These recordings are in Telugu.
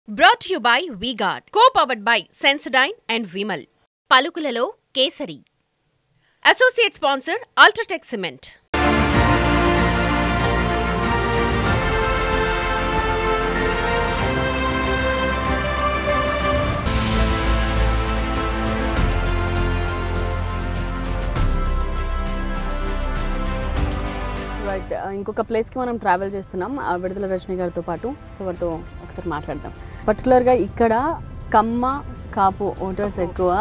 brought you by Vguard co powered by Sensodyne and Vimal పలుకులలో Kesari associate sponsor UltraTech cement right ఇంకొక ప్లేస్కి మనం ట్రావెల్ చేస్తున్నాం ఆ విడుదల రజనీ గారితో పాటు సో వారితో ఒకసారి మాట్లాడదాం పర్టికులర్గా ఇక్కడ కమ్మ కాపు ఓటర్స్ ఎక్కువ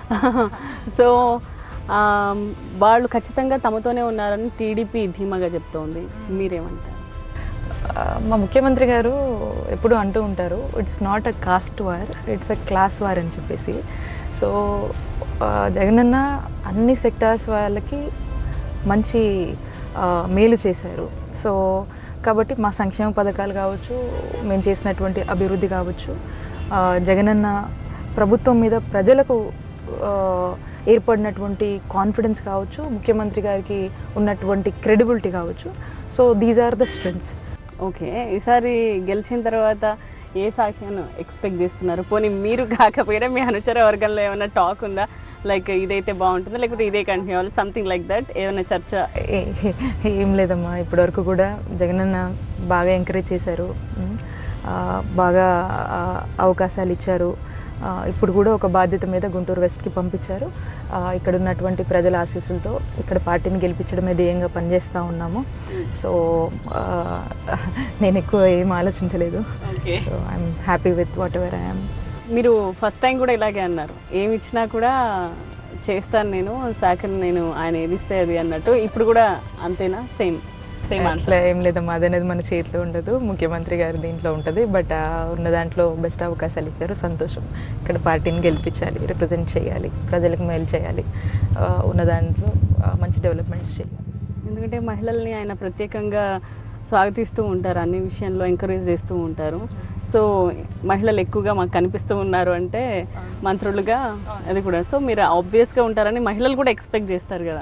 సో ఆమ్, వాళ్ళు ఖచ్చితంగా తమతోనే ఉన్నారని టీడీపీ ధీమాగా చెప్తోంది మీరేమంటారు ఆ, మా ముఖ్యమంత్రి గారు ఎప్పుడు అంటూ ఉంటారు it's not a caste war it's a class war అని చెప్పేసి సో ఆ, జగనన్న అన్ని సెక్టార్స్ వాళ్ళకి మంచి ఆ, మేలు చేశారు సో కాబట్టి మా సంక్షేమ పథకాలు కావచ్చు మేము చేసినటువంటి అభివృద్ధి కావచ్చు ఆ, జగనన్న ప్రభుత్వం మీద ప్రజలకు ఆ, ఏర్పడినటువంటి కాన్ఫిడెన్స్ కావచ్చు ముఖ్యమంత్రి గారికి ఉన్నటువంటి క్రెడిబిలిటీ కావచ్చు so these are the strengths okay ఈసారి గెలిచిన తర్వాత ఏ సాఖ్యాన్ని ఎక్స్పెక్ట్ చేస్తున్నారు పోనీ మీరు కాకపోయినా మీ అనుచర వర్గంలో ఏమైనా టాక్ ఉందా లైక్ ఇదైతే బాగుంటుందా లేకపోతే ఇదే కంటిన్యూ అవ్వాలి సంథింగ్ లైక్ దట్ ఏమైనా చర్చ ఏ- ఏం లేదమ్మా ఇప్పటివరకు కూడా జగనన్న బాగా ఎంకరేజ్ చేశారు ఉమ్, ఆ, బాగా ఆ, అవకాశాలు ఇచ్చారు ఆ, ఇప్పుడు కూడా ఒక బాధ్యత మీద గుంటూరు వెస్ట్కి పంపించారు ఆ, ఇక్కడ ఉన్నటువంటి ప్రజల ఆశీస్సులతో ఇక్కడ పార్టీని గెలిపించడమే ధ్యేయంగా పనిచేస్తూ ఉన్నాము సో ఆ, నేను ఎక్కువ ఏం ఆలోచించలేదు okay so I'm happy with whatever I'm మీరు ఫస్ట్ టైం కూడా ఇలాగే అన్నారు ఏమి ఇచ్చినా కూడా చేస్తాను నేను శాఖను నేను ఆయన ఏది ఇస్తే అది అన్నట్టు ఇప్పుడు కూడా అంతేనా సేమ్ సేమ్ ఆన్సర్ అట్లా ఏం లేదమ్మా అదనేది మన చేతిలో ఉండదు ముఖ్యమంత్రి గారి దీంట్లో ఉంటుంది బట్ ఆ ఉన్న దాంట్లో బెస్ట్ అవకాశాలు ఇచ్చారు సంతోషం ఇక్కడ పార్టీని గెలిపించాలి రిప్రజెంట్ చేయాలి ప్రజలకు మేలు చేయాలి ఆ, ఉన్న దాంట్లో ఆ, మంచి డెవలప్మెంట్స్ చేయాలి ఎందుకంటే మహిళల్ని ఆయన ప్రత్యేకంగా స్వాగతిస్తూ ఉంటారు అన్ని విషయంలో ఎంకరేజ్ చేస్తూ ఉంటారు సో మహిళలు ఎక్కువగా మాకు కనిపిస్తూ ఉన్నారు అంటే మంత్రులుగా అది కూడా సో మీరు ఆబ్వియస్గా ఉంటారని మహిళలు కూడా ఎక్స్పెక్ట్ చేస్తారు కదా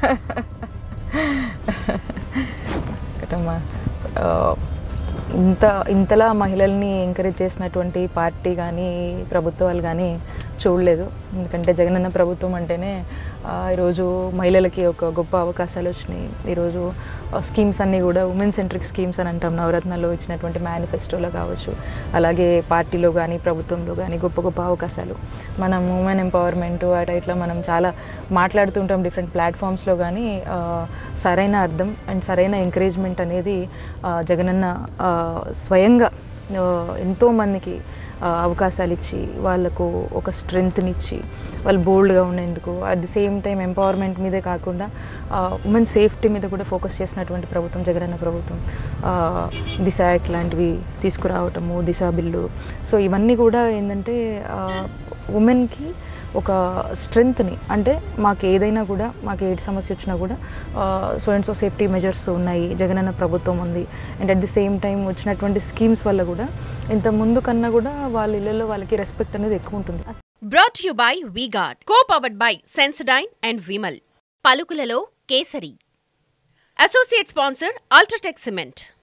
ఒకటమ్మా ఆ, ఇంత ఇంతలా మహిళల్ని ఎంకరేజ్ చేసినటువంటి పార్టీ కానీ ప్రభుత్వాలు కానీ చూడలేదు ఎందుకంటే జగనన్న ప్రభుత్వం అంటేనే ఆ, ఈరోజు మహిళలకి ఒక గొప్ప అవకాశాలు వచ్చినాయి ఈరోజు స్కీమ్స్ అన్నీ కూడా ఉమెన్ సెంట్రిక్ స్కీమ్స్ అని అంటాం నవరత్నాల్లో ఇచ్చినటువంటి మేనిఫెస్టోలో కావచ్చు అలాగే పార్టీలో కానీ ప్రభుత్వంలో కానీ గొప్ప గొప్ప అవకాశాలు మనం ఉమెన్ ఎంపవర్మెంట్ అట్లా ఇట్లా మనం చాలా మాట్లాడుతుంటాం డిఫరెంట్ ప్లాట్ఫామ్స్లో కానీ ఆ, సరైన అర్థం అండ్ సరైన ఎంకరేజ్మెంట్ అనేది ఆ, జగనన్న ఆ, స్వయంగా ఆ, ఎంతోమందికి ఆ, అవకాశాలు ఇచ్చి వాళ్ళకు ఒక స్ట్రెంగ్త్ని ఇచ్చి వాళ్ళు బోల్డ్గా ఉండేందుకు at the same time empowerment మీదే కాకుండా ఉమెన్ సేఫ్టీ మీద కూడా ఫోకస్ చేసినటువంటి ప్రభుత్వం జగనన్న ప్రభుత్వం ఆ, దిశ యాక్ట్ లాంటివి తీసుకురావటము దిశ బిల్లు సో ఇవన్నీ కూడా ఏంటంటే ఉమెన్కి ఒక స్ట్రెంగ్త్ని అంటే మాకు ఏదైనా కూడా మాకు ఏ సమస్య వచ్చినా కూడా so and so safety measures ఉన్నాయి జగనన్న ప్రభుత్వం ఉంది and at the same time వచ్చినటువంటి స్కీమ్స్ వల్ల కూడా ఇంత ముందు కన్నా కూడా వాళ్ళ ఇళ్ళల్లో వాళ్ళకి రెస్పెక్ట్ అనేది ఎక్కువ ఉంటుంది brought you by Vguard co powered by Sensodyne and Vimal పలుకులలో Kesari associate sponsor UltraTech cement